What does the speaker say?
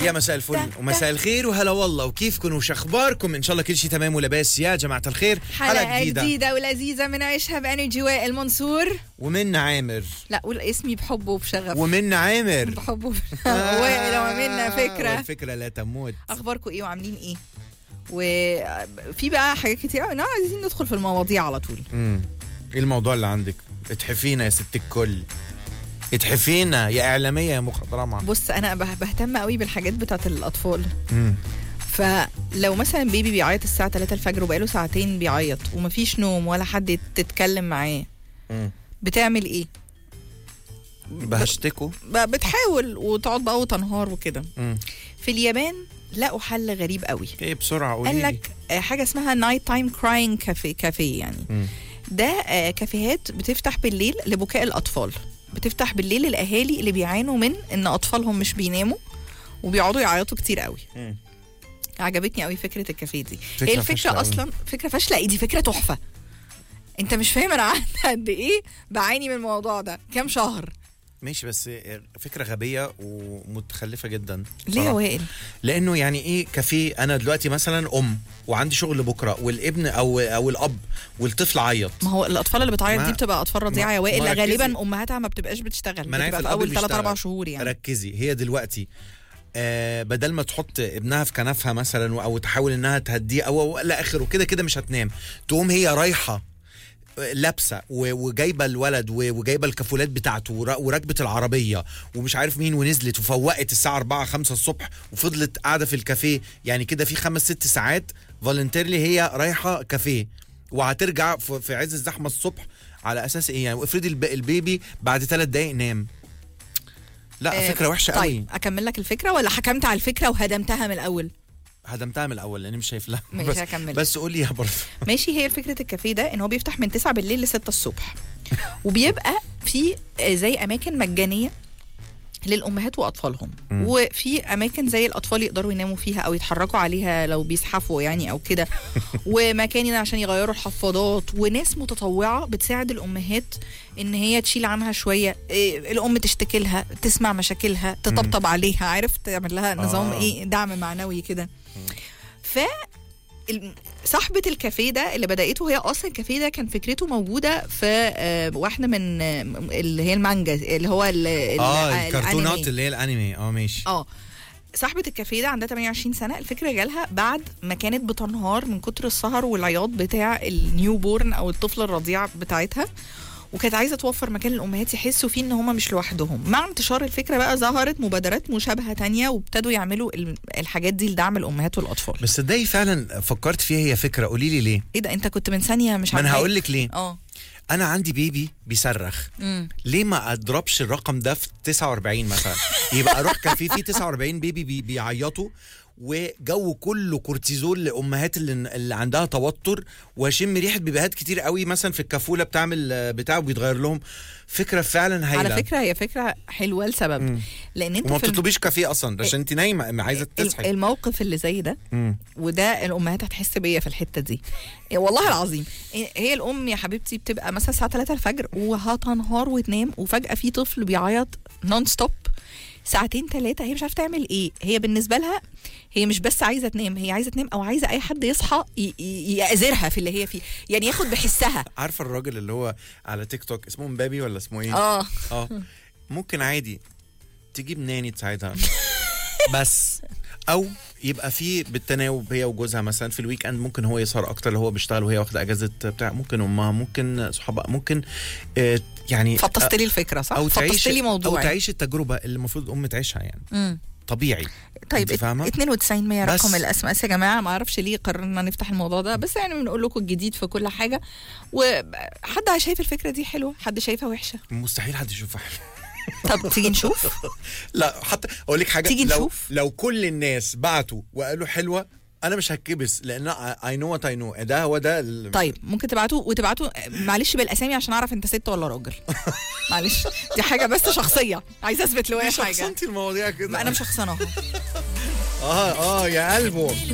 يا مساء الفل ومساء الخير وهلا والله وكيفكم وش اخباركم ان شاء الله كل شيء تمام ولاباس يا جماعه الخير حلقة جديدة. جديدة ولذيذة من عيشها بانرجي وائل منصور ومن عامر لا قول اسمي بحب وبشغف ومن عامر بحب وبشغف وائل ومنا فكرة الفكره لا تموت اخباركم ايه وعاملين ايه وفي بقى حاجات كتير قوي عايزين ندخل في المواضيع على طول امم ايه الموضوع اللي عندك اتحفينا يا ست الكل اتحفينا يا اعلاميه يا مخضرمه بص انا به- بهتم قوي بالحاجات بتاعت الاطفال امم فلو مثلا بيبي بيعيط الساعة 3 الفجر وبقاله ساعتين بيعيط ومفيش نوم ولا حد تتكلم معاه امم بتعمل ايه؟ بهشتكوا ب- بتحاول وتقعد بقى وتنهار وكده امم في اليابان لقوا حل غريب قوي ايه بسرعه قولي قال لي لك آه، حاجه اسمها نايت تايم كراينج كافيه كافيه يعني مم. ده آه، كافيهات بتفتح بالليل لبكاء الاطفال بتفتح بالليل الاهالي اللي بيعانوا من ان اطفالهم مش بيناموا وبيقعدوا يعيطوا كتير قوي مم. عجبتني قوي فكره الكافيه دي فكرة هي فاشلة الفكره أوي. اصلا فكره فاشله ايه دي فكره تحفه انت مش فاهم انا قعدت قد ايه بعاني من الموضوع ده كام شهر ماشي بس فكره غبيه ومتخلفه جدا ليه يا بصراحة. وائل لانه يعني ايه كافيه انا دلوقتي مثلا ام وعندي شغل بكره والابن او او الاب والطفل عيط ما هو الاطفال اللي بتعيط ما- دي بتبقى اطفال رضيعه يا ما- وائل ما ركزي. غالبا امهاتها ما بتبقاش بتشتغل ما أنا عارف بتبقى في الأب اول 3 بيشتغل. 4 شهور يعني ركزي هي دلوقتي آه بدل ما تحط ابنها في كنفها مثلا او تحاول انها تهديه او أو الى اخره كده كده مش هتنام تقوم هي رايحه آه، لابسه و- وجايبه الولد و- وجايبه الكفولات بتاعته ورا- وراكبه العربيه ومش عارف مين ونزلت وفوقت الساعه 4 5 الصبح وفضلت قاعده في الكافيه يعني كده في خمس ست ساعات فولنتيرلي هي رايحه كافيه وهترجع في في عز الزحمه الصبح على اساس ايه يعني افرضي الب- البيبي بعد ثلاث دقايق نام لا آه، فكره وحشه قوي طيب اكمل لك الفكره ولا حكمت على الفكره وهدمتها من الاول هدمتها من الاول لاني مش شايف لها ماشي، بس هكمل. بس قولي يا برضه ماشي هي فكره الكافيه ده ان هو بيفتح من 9 بالليل ل 6 الصبح وبيبقى في آه، زي اماكن مجانيه للامهات واطفالهم مم. وفي اماكن زي الاطفال يقدروا يناموا فيها او يتحركوا عليها لو بيزحفوا يعني او كده ومكان عشان يغيروا الحفاضات وناس متطوعه بتساعد الامهات ان هي تشيل عنها شويه إيه، الام تشتكي لها تسمع مشاكلها تطبطب عليها عارف تعمل لها نظام آه. ايه دعم معنوي كده ف ال- صاحبة الكافيه ده اللي بدأته هي أصلا الكافيه ده كان فكرته موجودة في آه، واحدة من آه، اللي هي المانجا اللي هو ال- ال- اه الكرتونات الأنمي. اللي هي الانمي اه ماشي اه صاحبة الكافيه ده عندها 28 سنة الفكرة جالها بعد ما كانت بتنهار من كتر السهر والعياط بتاع النيو بورن أو الطفل الرضيع بتاعتها وكانت عايزه توفر مكان للامهات يحسوا فيه ان هم مش لوحدهم مع انتشار الفكره بقى ظهرت مبادرات مشابهه تانية وابتدوا يعملوا ال- الحاجات دي لدعم الامهات والاطفال بس تصدقي فعلا فكرت فيها هي فكره قولي لي ليه ايه ده انت كنت من ثانيه مش ما انا عارفة هقول لك ليه اه انا عندي بيبي بيصرخ امم ليه ما اضربش الرقم ده في 49 مثلا يبقى اروح كافيه فيه 49 بيبي بي بيعيطوا وجو كله كورتيزول لامهات اللي, اللي عندها توتر واشم ريحه بيبيهات كتير قوي مثلا في الكافوله بتعمل آه، بتاع وبيتغير لهم فكره فعلا هايله على فكره هي فكره حلوه لسبب مم. لان انت وما في الم- بتطلبيش كافيه اصلا عشان انت نايمه عايزه ال- تصحي الموقف اللي زي ده مم. وده الامهات هتحس بيا في الحته دي إيه والله العظيم إيه هي الام يا حبيبتي بتبقى مثلا الساعه 3 الفجر وهتنهار وتنام وفجاه في طفل بيعيط نون ستوب ساعتين ثلاثه هي مش عارفه تعمل ايه هي بالنسبه لها هي مش بس عايزه تنام هي عايزه تنام او عايزه اي حد يصحى ي- ي- يأذرها في اللي هي فيه يعني ياخد بحسها عارفه الراجل اللي هو على تيك توك اسمه مبابي ولا اسمه ايه؟ اه اه ممكن عادي تجيب ناني تساعدها بس او يبقى في بالتناوب هي وجوزها مثلا في الويك اند ممكن هو يسهر اكتر اللي هو بيشتغل وهي واخده اجازه بتاع ممكن امها ممكن صحابها ممكن آه يعني فطست لي الفكره صح او تعيش فطست لي او موضوع تعيش التجربه اللي المفروض الام تعيشها يعني مم. طبيعي طيب أنت فاهمة؟ 92 100 بس. رقم الاس ام اس يا جماعه ما اعرفش ليه قررنا نفتح الموضوع ده بس يعني بنقول لكم الجديد في كل حاجه وحد شايف الفكره دي حلوه حد شايفها وحشه مستحيل حد يشوفها حلو طب تيجي نشوف لا حتى اقول لك حاجه تيجي لو نشوف؟ لو كل الناس بعتوا وقالوا حلوه انا مش هتكبس لان اي نو وات اي نو ده هو ده ال- طيب ممكن تبعتوا وتبعتوا معلش بالاسامي عشان اعرف انت ست ولا راجل معلش دي حاجه بس شخصيه عايزه اثبت له اي مش حاجه شخصنتي المواضيع كده ما انا مشخصناها اه اه يا قلبه